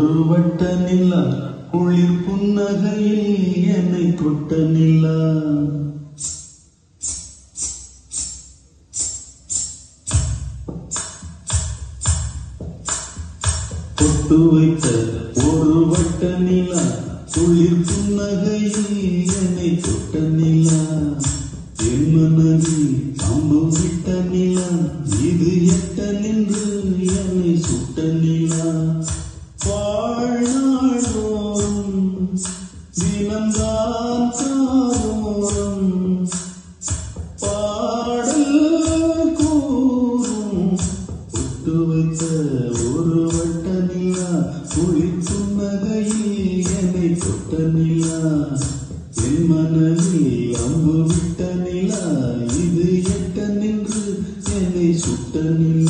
ஒரு வட்ட நிலா குளிர் புன்னகையில் என்னை தொட்ட நிலா பொட்டு வைத்த ஒரு வட்ட நிலா குளிர் புன்னகையில் என்னை தொட்ட நிலா என் மனதில் அம்பு விட்ட நிலா இது எட்ட நின்று என்னை சுட்ட நிலா வாழ்நாளோறும் தினம்தான் காதோறும் பாடல் கூறும் பொட்டு வைத்த ஒரு வட்ட நிலா குளிர் புன்னகையில் என்னை தொட்ட நிலா என் மனதில் அம்பு விட்ட நிலா இது எட்ட நின்று என்னை சுட்ட நிலா